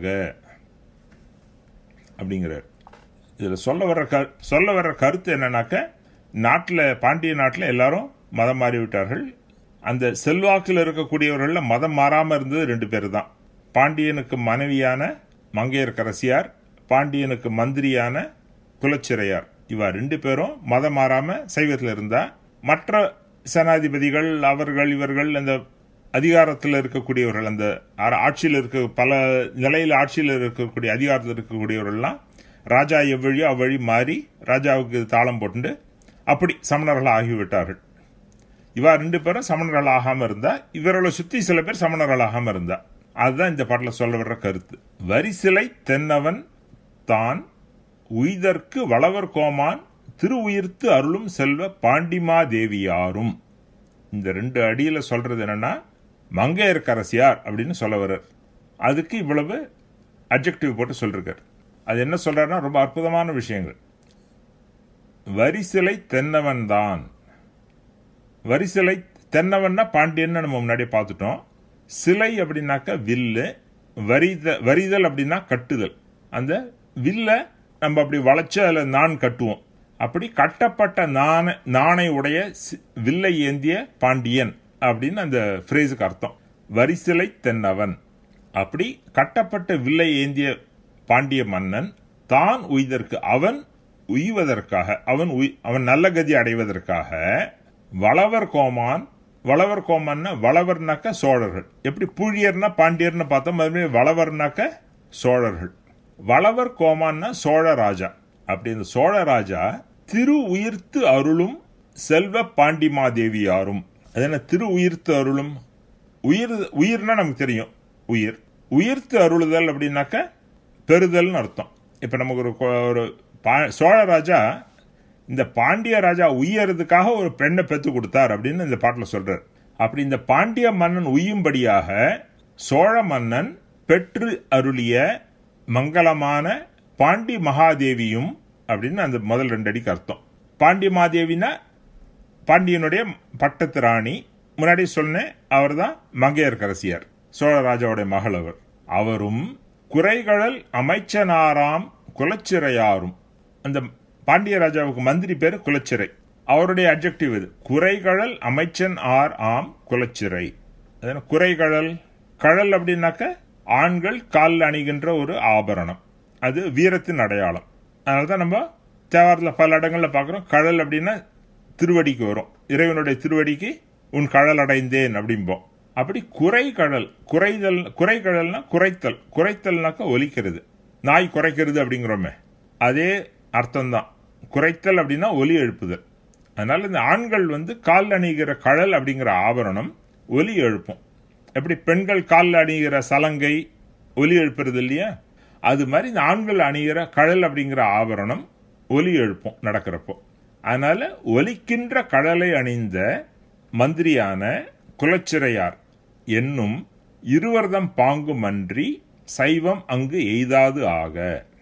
அப்படிங்கிறார் இதில் சொல்ல வர்ற கரு சொல்ல வர்ற கருத்து என்னன்னாக்க நாட்டில் பாண்டிய நாட்டில் எல்லாரும் மதம் மாறி விட்டார்கள் அந்த செல்வாக்கில் இருக்கக்கூடியவர்களில் மதம் மாறாமல் இருந்தது ரெண்டு பேர் தான் பாண்டியனுக்கு மனைவியான மங்கையர்க்கரசியார் பாண்டியனுக்கு மந்திரியான குலச்சிறையார் இவா ரெண்டு பேரும் மதம் மாறாம சைவத்தில் இருந்தா மற்ற சேனாதிபதிகள் அவர்கள் இவர்கள் அந்த அதிகாரத்தில் இருக்கக்கூடியவர்கள் அந்த ஆ- ஆட்சியில் இருக்க பல நிலையில் ஆட்சியில் இருக்கக்கூடிய அதிகாரத்தில் இருக்கக்கூடியவர்கள்லாம் ராஜா எவ்வழியோ அவ்வழி மாறி ராஜாவுக்கு தாளம் போட்டு அப்படி சமணர்கள் ஆகிவிட்டார்கள் இவா ரெண்டு பேரும் சமணர்கள் ஆகாம இருந்தா இவர்களை சுத்தி சில பேர் சமணர்கள் ஆகாம இருந்தா அதுதான் இந்த பாட்டில் சொல்ல வர்ற கருத்து வரிசிலை தென்னவன் தான் உய்தற்கு வளவர் கோமான் திருவுயிர்த்து அருளும் செல்வ பாண்டிமா தேவியாரும் இந்த ரெண்டு அடியில சொல்றது என்னன்னா மங்கையர்க்கரசியார் அப்படின்னு சொல்ல வர்றார் அதுக்கு இவ்வளவு அப்ஜெக்டிவ் போட்டு சொல்றார் அது என்ன சொல்றாருன்னா ரொம்ப அற்புதமான விஷயங்கள் வரிசிலை தென்னவன் தான் வரிசிலை தென்னவன்னா பாண்டியன்னு நம்ம முன்னாடியே பார்த்துட்டோம் சிலை அப்படின்னாக்க வில்லு வரித வரிதல் அப்படின்னா கட்டுதல் அந்த வில்ல நம்ம அப்படி வளைச்சு அதில் நான் கட்டுவோம் அப்படி கட்டப்பட்ட நாண நாணை உடைய சி- வில்லை ஏந்திய பாண்டியன் அப்படின்னு அந்த ஃப்ரேஸுக்கு அர்த்தம் வரிசிலை தென்னவன் அப்படி கட்டப்பட்ட வில்லை ஏந்திய பாண்டிய மன்னன் தான் உய்தற்கு அவன் உய்வதற்காக அவன் உய் அவன் நல்ல கதி அடைவதற்காக வளவர் கோமான் வளவர் கோமான்னா வளவர்னாக்க சோழர்கள் எப்படி புழியர்னா பாண்டியர்னு பார்த்தோம் அது மாதிரி வளவர்னாக்க சோழர்கள் வளவர் கோமான்னா சோழ ராஜா அப்படி இந்த சோழ ராஜா திரு உயிர்த்து அருளும் செல்வ பாண்டிமாதேவியாரும் அது என்ன திரு உயிர்த்து அருளும் உயிர் உயிர்னா நமக்கு தெரியும் உயிர் உயிர்த்து அருளுதல் அப்படின்னாக்க பெறுதல்னு அர்த்தம் இப்ப நமக்கு ஒரு கொ- ஒரு பா- சோழ ராஜா இந்த பாண்டிய ராஜா உயர்றதுக்காக ஒரு பெண்ணை பெத்து கொடுத்தார் அப்படின்னு இந்த பாட்டில் சொல்றார் அப்படி இந்த பாண்டிய மன்னன் உய்யும்படியாக சோழ மன்னன் பெற்று அருளிய மங்களமான பாண்டி மகாதேவியும் அப்படின்னு அந்த முதல் ரெண்டு அடிக்கு அர்த்தம் பாண்டி மகாதேவினா பாண்டியனுடைய பட்டத்து ராணி முன்னாடி சொன்னேன் அவர் தான் மங்கையர்கரசியார் சோழராஜாவுடைய மகள் அவர் அவரும் குறைகழல் அமைச்சனாராம் குலச்சிறையாரும் அந்த பாண்டிய ராஜாவுக்கு மந்திரி பேர் குலச்சிறை அவருடைய அப்ஜெக்டிவ் இது குறைகழல் அமைச்சன் ஆர் ஆம் குலச்சிறை அது என்ன குறைகழல் கழல் அப்படின்னாக்க ஆண்கள் காலில் அணிகின்ற ஒரு ஆபரணம் அது வீரத்தின் அடையாளம் அதனால தான் நம்ம தேவாரத்தில் பல இடங்கள்ல பார்க்குறோம் கழல் அப்படின்னா திருவடிக்கு வரும் இறைவனுடைய திருவடிக்கு உன் கழல் அடைந்தேன் அப்படிம்போம் அப்படி குறைகழல் குறைதல் குறைகழல்னா குறைத்தல் குறைத்தல்னாக்க ஒலிக்கிறது நாய் குறைக்கிறது அப்படிங்கிறோமே அதே அர்த்தம்தான் குறைத்தல் அப்படின்னா ஒலி எழுப்புதல் அதனால இந்த ஆண்கள் வந்து கால் அணிகிற கழல் அப்படிங்கிற ஆபரணம் ஒலி எழுப்பும் எப்படி பெண்கள் காலில் அணிகிற சலங்கை ஒலி எழுப்புறது இல்லையா அது மாதிரி இந்த ஆண்கள் அணிகிற கழல் அப்படிங்கிற ஆபரணம் ஒலி எழுப்பும் நடக்கிறப்போ அதனால ஒலிக்கின்ற கழலை அணிந்த மந்திரியான குலச்சிறையார் என்னும் இருவர்தம் பாங்குமன்றி சைவம் அங்கு எய்தாது ஆக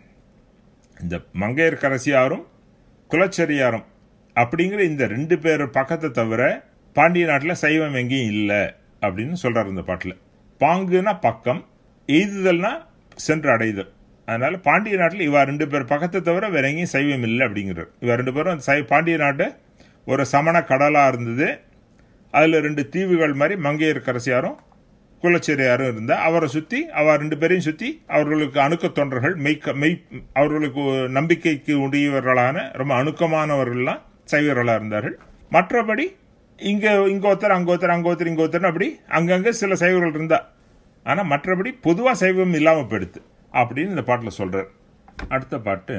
இந்த மங்கையர்க்கரசியாரும் குலச்சரியாரும் அப்படிங்கிற இந்த ரெண்டு பேர் பக்கத்தை தவிர பாண்டிய நாட்டில் சைவம் எங்கேயும் இல்லை அப்படின்னு சொல்றாரு இந்த பாட்டில் பாங்குனா பக்கம் எய்துதல்னா சென்று அடைதல் அதனால பாண்டிய நாட்டில் இவா ரெண்டு பேர் பக்கத்தை தவிர வேற எங்கேயும் சைவம் இல்லை அப்படிங்கிறார் இவ ரெண்டு பேரும் அந்த சை- பாண்டிய நாட்டு ஒரு சமண கடலா இருந்தது அதுல ரெண்டு தீவுகள் மாதிரி மங்கையர்க்கரசியாரும் குலச்சேரியாரும் இருந்தா அவரை சுத்தி அவ ரெண்டு பேரையும் சுத்தி அவர்களுக்கு அணுக்க தொண்டர்கள் மெய்க்க மெய் அவர்களுக்கு ஒரு நம்பிக்கைக்கு உடையவர்களான ரொம்ப அணுக்கமானவர்கள்லாம் சைவர்களா இருந்தார்கள் மற்றபடி இங்க இங்க ஒருத்தர் அங்க ஒருத்தர் அங்க ஒருத்தர் இங்க ஒருத்தர் அப்படி அங்கங்க சில சைவர்கள் இருந்தா ஆனா மற்றபடி பொதுவா சைவம் இல்லாம போயிடுது அப்படின்னு இந்த பாட்டுல சொல்றார் அடுத்த பாட்டு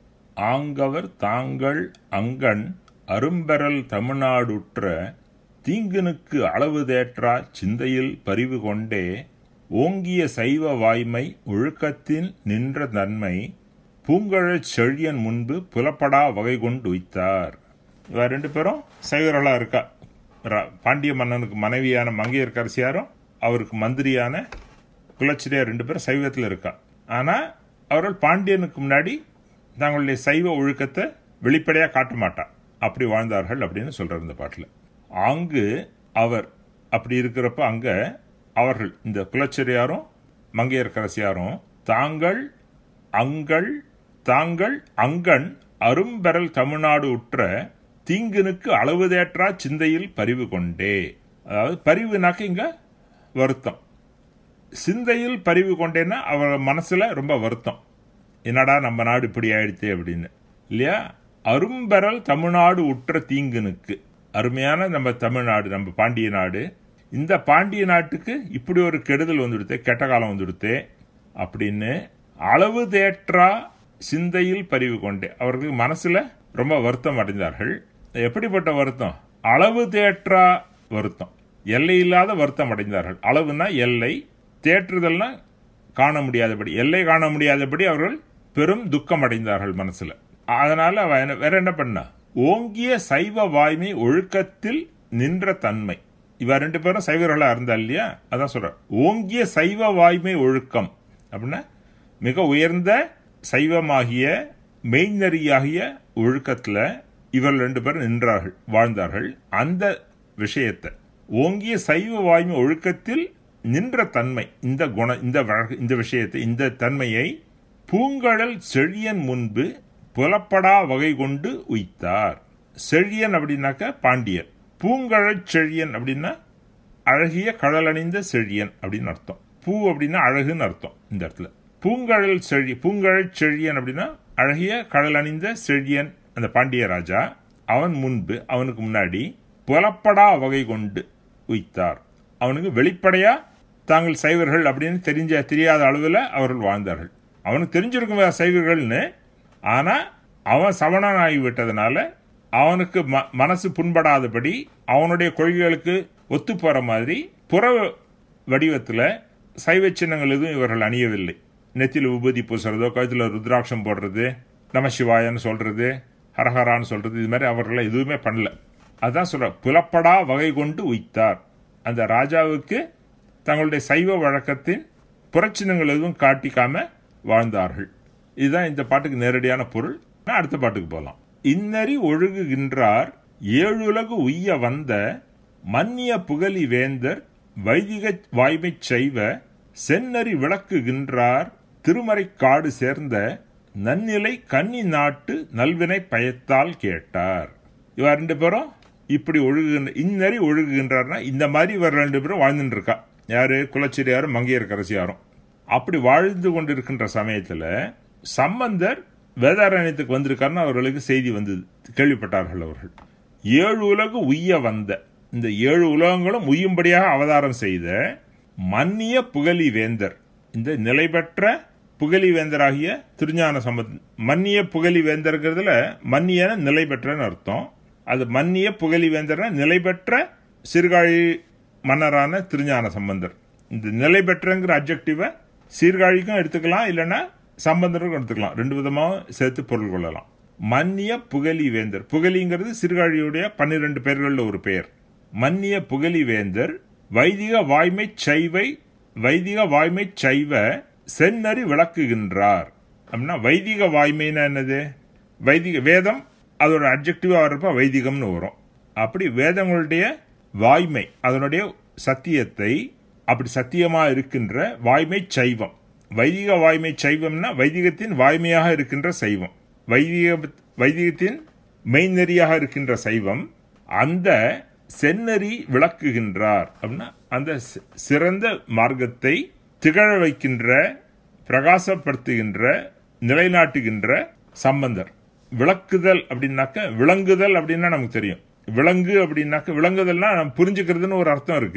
ஆங்கவர் தாங்கள் அங்கண் அரும்பெறல் தமிழ்நாடுற்ற தீங்கனுக்கு அளவு தேற்றா சிந்தையில் பரிவு கொண்டே ஓங்கிய சைவ வாய்மை ஒழுக்கத்தின் நின்ற தன்மை பூங்கழற் செழியன் முன்பு புலப்படா வகை கொண்டு உய்த்தார் இவ ரெண்டு பேரும் சைவர்களா இருக்கா ர- பாண்டிய மன்னனுக்கு மனைவியான மங்கையர்க்கரசியாரும் அவருக்கு மந்திரியான குலச்சிரியார் ரெண்டு பேரும் சைவத்தில் இருக்கா ஆனா அவர்கள் பாண்டியனுக்கு முன்னாடி தங்களுடைய சைவ ஒழுக்கத்தை வெளிப்படையா காட்ட மாட்டா அப்படி வாழ்ந்தார்கள் அப்படின்னு சொல்றார் இந்த பாட்டுல அங்கு அவர் அப்படி இருக்கிறப்ப அங்க அவர்கள் இந்த குலச்சிரியாரும் மங்கையர்க்கரசியாரும் தாங்கள் அங்கள் தாங்கள் அங்கண் அரும்பெறல் தமிழ்நாடு உற்ற தீங்கனுக்கு அளவுதேற்றா சிந்தையில் பரிவு கொண்டே அதாவது பரிவுனாக்க இங்க வருத்தம் சிந்தையில் பரிவு கொண்டேன்னா அவர் மனசுல ரொம்ப வருத்தம் என்னடா நம்ம நாடு இப்படி ஆயிடுச்சே அப்படின்னு இல்லையா அரும்பெறல் தமிழ்நாடு உற்ற தீங்கனுக்கு அருமையான நம்ம தமிழ்நாடு நம்ம பாண்டிய நாடு இந்த பாண்டிய நாட்டுக்கு இப்படி ஒரு கெடுதல் வந்துடுத்தே கெட்ட காலம் வந்துடுத்தே அப்படின்னு அளவு தேற்றா சிந்தையில் பரிவு கொண்டே அவர்களுக்கு மனசுல ரொம்ப வருத்தம் அடைந்தார்கள் எப்படிப்பட்ட வருத்தம் அளவு தேற்றா வருத்தம் எல்லை இல்லாத வருத்தம் அடைந்தார்கள் அளவுனா எல்லை தேற்றுதல்னா காண முடியாதபடி எல்லை காண முடியாதபடி அவர்கள் பெரும் துக்கம் அடைந்தார்கள் மனசுல அதனால அவ என்ன- வேற என்ன பண்ணா ஓங்கிய சைவ வாய்மை ஒழுக்கத்தில் நின்ற தன்மை இவ ரெண்டு பேரும் சைவர்களா இருந்தா இல்லையா அதான் சொல்ற ஓங்கிய சைவ வாய்மை ஒழுக்கம் அப்படின்னா மிக உயர்ந்த சைவமாகிய மெய்நெறியாகிய ஒழுக்கத்துல இவர்கள் ரெண்டு பேரும் நின்றார்கள் வாழ்ந்தார்கள் அந்த விஷயத்தை ஓங்கிய சைவ வாய்மை ஒழுக்கத்தில் நின்ற தன்மை இந்த குண இந்த வழக்கு- இந்த விஷயத்தை இந்த தன்மையை பூங்கழல் செழியன் முன்பு புலப்படா வகை கொண்டு உய்த்தார் செழியன் அப்படின்னாக்க பாண்டியன் பூங்கழல் செழியன் அப்படின்னா அழகிய கடலணிந்த செழியன் அப்படின்னு அர்த்தம் பூ அப்படின்னா அழகுன்னு அர்த்தம் இந்த இடத்துல பூங்கழல் செழி பூங்கழல் செழியன் அப்படின்னா அழகிய கடலணிந்த செழியன் அந்த பாண்டிய ராஜா அவன் முன்பு அவனுக்கு முன்னாடி புலப்படா வகை கொண்டு உய்த்தார் அவனுக்கு வெளிப்படையா தாங்கள் சைவர்கள் அப்படின்னு தெரிஞ்ச தெரியாத அளவில் அவர்கள் வாழ்ந்தார்கள் அவனுக்கு தெரிஞ்சிருக்கும் வேற சைவர்கள்னு ஆனா அவன் சமணன் ஆகிவிட்டதுனால அவனுக்கு ம- மனசு புண்படாதபடி அவனுடைய கொள்கைகளுக்கு ஒத்து போற மாதிரி புற வடிவத்துல சைவ சின்னங்கள் எதுவும் இவர்கள் அணியவில்லை நெத்தியில் உபதி பூசுறதோ கழுத்துல ருத்ராட்சம் போடுறது நமசிவாயன்னு சொல்றது ஹரஹரான்னு சொல்றது இது மாதிரி அவர்கள் எதுவுமே பண்ணல அதான் சொல்ற புலப்படா வகை கொண்டு உய்த்தார் அந்த ராஜாவுக்கு தங்களுடைய சைவ வழக்கத்தின் புறச்சின்னங்கள் எதுவும் காட்டிக்காம வாழ்ந்தார்கள் இதுதான் இந்த பாட்டுக்கு நேரடியான பொருள் நான் அடுத்த பாட்டுக்கு போலாம் இன்னறி ஒழுகுகின்றார் ஏழுலகு உய்ய வந்த மன்னிய புகழி வேந்தர் வைதிக வாய்மைச் செய்வ செந்நறி விளக்குகின்றார் திருமறைக்காடு சேர்ந்த நன்னிலை கன்னி நாட்டு நல்வினை பயத்தால் கேட்டார் இவ ரெண்டு பேரும் இப்படி ஒழுகுகின்ற இந்நறி ஒழுகுகின்றார்னா இந்த மாதிரி இவர் ரெண்டு பேரும் வாழ்ந்துட்டு இருக்கா யாரு குலச்சிரியாரும் மங்கையர்கரசியாரும் அப்படி வாழ்ந்து கொண்டிருக்கின்ற சமயத்துல சம்பந்தர் வேதாரண்யத்துக்கு வந்திருக்காருன்னு அவர்களுக்கு செய்தி வந்தது கேள்விப்பட்டார்கள் அவர்கள் ஏழு உலகு உய்ய வந்த இந்த ஏழு உலகங்களும் உய்யும்படியாக அவதாரம் செய்த மன்னிய புகழி வேந்தர் இந்த நிலை பெற்ற புகழி வேந்தராகிய திருஞான சம்பத் மன்னிய புகழி வேந்தர்ங்கிறதுல மன்னியன நிலை பெற்றன்னு அர்த்தம் அது மன்னிய புகழி வேந்தர்னா நிலை பெற்ற சீர்காழி மன்னரான திருஞான சம்பந்தர் இந்த நிலை பெற்றங்கிற அப்ஜெக்டிவை சீர்காழிக்கும் எடுத்துக்கலாம் இல்லைன்னா சம்பந்தருக்கும் எடுத்துக்கலாம் ரெண்டு விதமாக சேர்த்து பொருள் கொள்ளலாம் மன்னிய புகழி வேந்தர் புகழிங்கிறது சீர்காழியுடைய பன்னிரண்டு பெயர்களில் ஒரு பெயர் மன்னிய புகழி வேந்தர் வைதிக வாய்மை சைவை வைதிக வாய்மை சைவ செந்நறி விளக்குகின்றார் அப்படின்னா வைதிக வாய்மைன்னா என்னது வைதிக வேதம் அதோட அப்ஜெக்டிவா வர்றப்ப வைதிகம்னு வரும் அப்படி வேதங்களுடைய வாய்மை அதனுடைய சத்தியத்தை அப்படி சத்தியமா இருக்கின்ற வாய்மை சைவம் வைதிக வாய்மை சைவம்னா வைதிகத்தின் வாய்மையாக இருக்கின்ற சைவம் வைதிக வைதிகத்தின் மெய்நெறியாக இருக்கின்ற சைவம் அந்த செந்நெறி விளக்குகின்றார் அப்படின்னா அந்த சி- சிறந்த மார்க்கத்தை திகழ வைக்கின்ற பிரகாசப்படுத்துகின்ற நிலைநாட்டுகின்ற சம்பந்தர் விளக்குதல் அப்படின்னாக்க விளங்குதல் அப்படின்னா நமக்கு தெரியும் விலங்கு அப்படின்னாக்க விளங்குதல்னா நம்ம புரிஞ்சுக்கிறதுன்னு ஒரு அர்த்தம் இருக்கு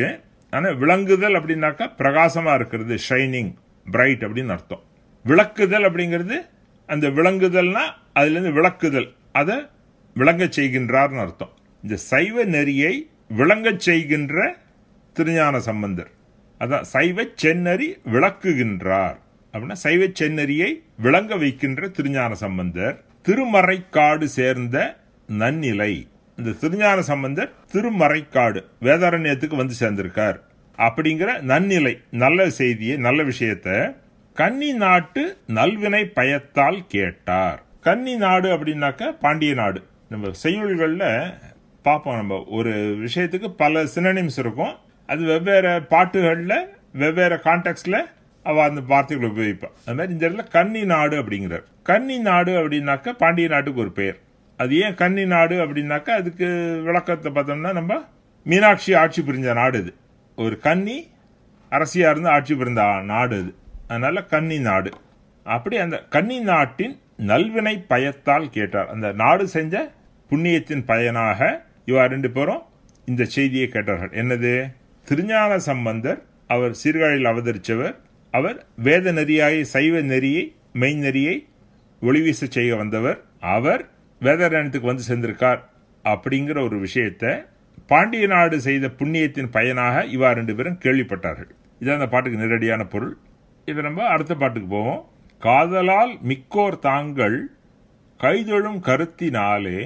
ஆனா விளங்குதல் அப்படின்னாக்கா பிரகாசமா இருக்கிறது ஷைனிங் பிரைட் அப்படின்னு அர்த்தம் விளக்குதல் அப்படிங்கிறது அந்த விளங்குதல்னா அதுல இருந்து விளக்குதல் அதை விளங்க செய்கின்றார்னு அர்த்தம் இந்த சைவ நெறியை விளங்கச் செய்கின்ற திருஞான சம்பந்தர் அதான் சைவ செந்நெறி விளக்குகின்றார் அப்படின்னா சைவ செந்நெறியை விளங்க வைக்கின்ற திருஞான சம்பந்தர் திருமறைக்காடு சேர்ந்த நன்னிலை இந்த திருஞான சம்பந்தர் திருமறைக்காடு வேதாரண்யத்துக்கு வந்து சேர்ந்திருக்கார் அப்படிங்கிற நன்னிலை நல்ல செய்தியை நல்ல விஷயத்த கன்னி நாட்டு நல்வினை பயத்தால் கேட்டார் கன்னி நாடு அப்படின்னாக்க பாண்டிய நாடு நம்ம செய்யுள்கள்ல பார்ப்போம் நம்ம ஒரு விஷயத்துக்கு பல சினனிம்ஸ் இருக்கும் அது வெவ்வேறு பாட்டுகள்ல வெவ்வேறு கான்டெக்ட்ல அவ அந்த வார்த்தைகளை உபயோகிப்பா அது மாதிரி இந்த இடத்துல கன்னி நாடு அப்படிங்கிறார் கன்னி நாடு அப்படின்னாக்க பாண்டிய நாட்டுக்கு ஒரு பெயர் அது ஏன் கன்னி நாடு அப்படின்னாக்கா அதுக்கு விளக்கத்தை பார்த்தோம்னா நம்ம மீனாட்சி ஆட்சி புரிஞ்ச நாடு இது ஒரு கன்னி அரசியா இருந்து ஆட்சி புரிந்த நாடு இது அதனால கன்னி நாடு அப்படி அந்த கன்னி நாட்டின் நல்வினை பயத்தால் கேட்டார் அந்த நாடு செஞ்ச புண்ணியத்தின் பயனாக இவா ரெண்டு பேரும் இந்த செய்தியை கேட்டார்கள் என்னது திருஞான சம்பந்தர் அவர் சீர்காழியில் அவதரித்தவர் அவர் வேத நெறியாய் சைவ நெறியை மெய்நெறியை ஒளிவீச செய்ய வந்தவர் அவர் வேதாரண்யத்துக்கு வந்து சேர்ந்திருக்கார் அப்படிங்கிற ஒரு விஷயத்தை பாண்டிய நாடு செய்த புண்ணியத்தின் பயனாக இவா ரெண்டு பேரும் கேள்விப்பட்டார்கள் இதான் அந்த பாட்டுக்கு நேரடியான பொருள் இப்போ நம்ம அடுத்த பாட்டுக்கு போவோம் காதலால் மிக்கோர் தாங்கள் கைதொழும் கருத்தினாலே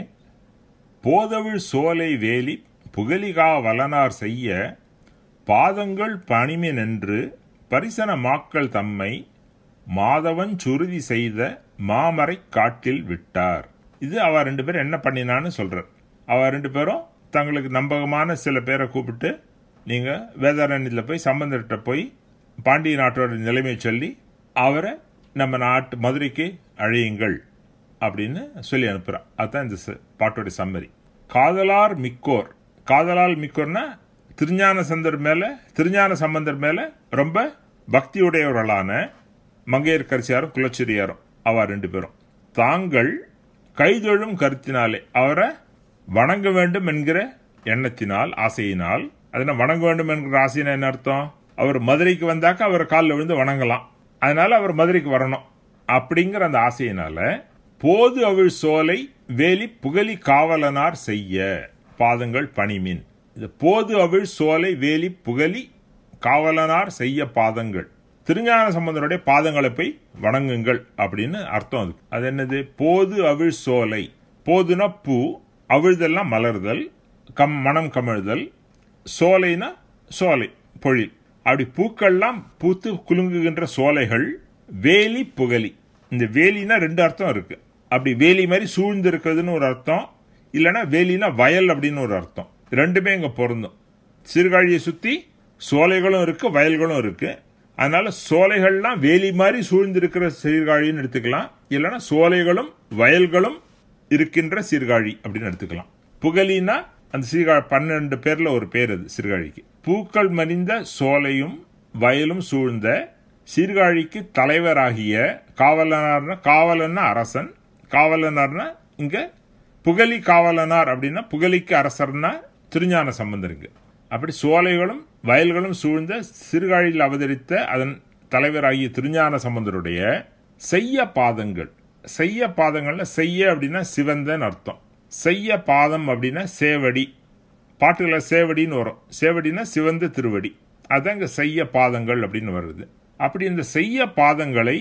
போதவிழ் சோலை வேலி புகலிகா வலனார் செய்ய பாதங்கள் பணிமினென்று பரிசன மாக்கள் தம்மை மாதவன் சுருதி செய்த மாமரை காட்டில் விட்டார் இது அவ ரெண்டு பேரும் என்ன பண்ணினான்னு சொல்றார் அவ ரெண்டு பேரும் தங்களுக்கு நம்பகமான சில பேரை கூப்பிட்டு நீங்க வேதாரண்யத்தில் போய் சம்பந்தர்கிட்ட போய் பாண்டிய நாட்டோட நிலைமையை சொல்லி அவரை நம்ம நாட்டு மதுரைக்கு அழையுங்கள் அப்படின்னு சொல்லி அனுப்புறான் அதுதான் இந்த ச- பாட்டோட சம்மரி காதலார் மிக்கோர் காதலால் மிக்கோர்னா திருஞான சந்தர் மேல திருஞான சம்பந்தர் மேல ரொம்ப பக்தியுடையவர்களான மங்கையர் கரிசியாரும் குலச்சிரியாரும் அவ ரெண்டு பேரும் தாங்கள் கைதொழும் கருத்தினாலே அவரை வணங்க வேண்டும் என்கிற எண்ணத்தினால் ஆசையினால் அதனை வணங்க வேண்டும் என்கிற ஆசையினா என்ன அர்த்தம் அவர் மதுரைக்கு வந்தாக்க அவர் காலில் விழுந்து வணங்கலாம் அதனால அவர் மதுரைக்கு வரணும் அப்படிங்கிற அந்த ஆசையினால போது அவள் சோலை வேலி புகலி காவலனார் செய்ய பாதங்கள் பணிமின் இந்த போது அவள் சோலை வேலி புகலி காவலனார் செய்ய பாதங்கள் திருஞான சம்பந்தருடைய பாதங்களை போய் வணங்குங்கள் அப்படின்னு அர்த்தம் அது அது என்னது போது அவிழ் சோலை போதுனா பூ அவிழ்தெல்லாம் மலர்தல் கம் மனம் கமிழ்தல் சோலைனா சோலை பொழில் அப்படி பூக்கள்லாம் பூத்து குலுங்குகின்ற சோலைகள் வேலி புகலி இந்த வேலினா ரெண்டு அர்த்தம் இருக்கு அப்படி வேலி மாதிரி சூழ்ந்து இருக்கிறதுன்னு ஒரு அர்த்தம் இல்லைன்னா வேலினா வயல் அப்படின்னு ஒரு அர்த்தம் ரெண்டுமே இங்க பொருந்தும் சீர்காழியை சுத்தி சோலைகளும் இருக்கு வயல்களும் இருக்கு அதனால சோலைகள்லாம் வேலி மாதிரி சூழ்ந்திருக்கிற சீர்காழின்னு எடுத்துக்கலாம் இல்லைன்னா சோலைகளும் வயல்களும் இருக்கின்ற சீர்காழி அப்படின்னு எடுத்துக்கலாம் புகலினா அந்த சீர்காழி பன்னெண்டு பேர்ல ஒரு பேர் அது சீர்காழிக்கு பூக்கள் மறிந்த சோலையும் வயலும் சூழ்ந்த சீர்காழிக்கு தலைவராகிய காவலனார்னா காவலன்னா அரசன் காவலனார்னா இங்க புகலி காவலனார் அப்படின்னா புகலிக்கு அரசர்னா திருஞான சம்பந்தருக்கு அப்படி சோலைகளும் வயல்களும் சூழ்ந்த சிறுகாழியில் அவதரித்த அதன் தலைவராகிய திருஞான சம்பந்தருடைய செய்ய பாதங்கள் செய்ய பாதங்கள்ல செய்ய அப்படின்னா சிவந்தன் அர்த்தம் செய்ய பாதம் அப்படின்னா சேவடி பாட்டுல சேவடின்னு வரும் சேவடினா சிவந்த திருவடி அதான் இங்க செய்ய பாதங்கள் அப்படின்னு வருது அப்படி இந்த செய்ய பாதங்களை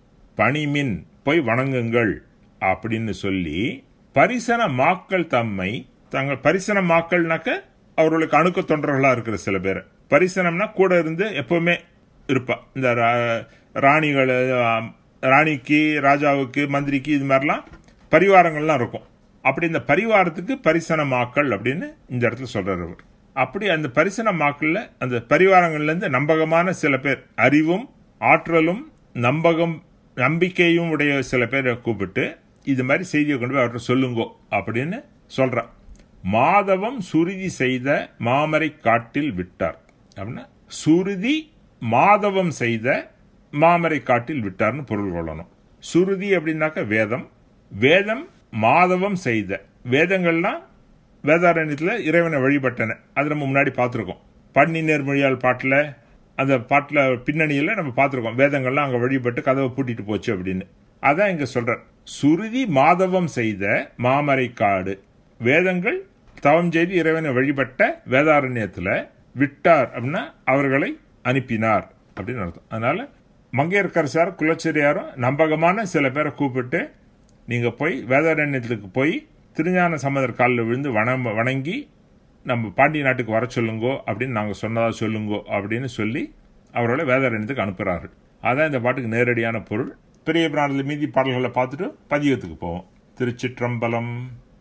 பணிமின் போய் வணங்குங்கள் அப்படின்னு சொல்லி பரிசன மாக்கள் தம்மை தங்கள் பரிசன மாக்கள்னாக்க அவர்களுக்கு அணுக்க தொண்டர்களா இருக்கிற சில பேர் பரிசனம்னா கூட இருந்து எப்பவுமே இருப்பா இந்த ரா- ராணிகள் ஆம், ராணிக்கு ராஜாவுக்கு மந்திரிக்கு இது மாதிரிலாம் பரிவாரங்கள்லாம் இருக்கும் அப்படி இந்த பரிவாரத்துக்கு பரிசன மாக்கள் அப்படின்னு இந்த இடத்துல சொல்றாரு அவர் அப்படி அந்த பரிசன மாக்கள்ல அந்த பரிவாரங்கள்ல இருந்து நம்பகமான சில பேர் அறிவும் ஆற்றலும் நம்பகம் நம்பிக்கையும் உடைய சில பேரை கூப்பிட்டு இது மாதிரி செய்தியை கொண்டு போய் அவர்கிட்ட சொல்லுங்கோ அப்படின்னு சொல்றான் மாதவம் சுருதி செய்த மாமரை காட்டில் விட்டார் அப்படின்னா சுருதி மாதவம் செய்த மாமரை காட்டில் விட்டார்னு பொருள் கொள்ளணும் சுருதி அப்படின்னாக்க வேதம் வேதம் மாதவம் செய்த வேதங்கள்லாம் வேதாரண்யத்தில் இறைவனை வழிபட்டன அது நம்ம முன்னாடி பார்த்துருக்கோம் பண்ணி நேர்மொழியால் பாட்டில் அந்த பாட்டில் பின்னணியில் நம்ம பார்த்துருக்கோம் வேதங்கள்லாம் அங்கே வழிபட்டு கதவை பூட்டிட்டு போச்சு அப்படின்னு அதான் இங்கே சொல்கிறார் சுருதி மாதவம் செய்த மாமரை காடு வேதங்கள் தவம் செய்து இறைவனை வழிபட்ட வேதாரண்யத்தில் விட்டார் அப்படின்னா அவர்களை அனுப்பினார் அப்படின்னு அர்த்தம் அதனால மங்கையர்கரசார் குலச்செரியாரும் நம்பகமான சில பேரை கூப்பிட்டு நீங்கள் போய் வேதாரண்யத்துக்கு போய் திருஞான சம்பந்தர் காலில் விழுந்து வணம் வணங்கி நம்ம பாண்டிய நாட்டுக்கு வர சொல்லுங்கோ அப்படின்னு நாங்கள் சொன்னதா சொல்லுங்கோ அப்படின்னு சொல்லி அவர்களை வேதாரண்யத்துக்கு அனுப்புகிறார்கள் அதான் இந்த பாட்டுக்கு நேரடியான பொருள் பெரிய பிராணத்தில் மீதி பாடல்களை பார்த்துட்டு பதியத்துக்கு போவோம் திருச்சிற்றம்பலம்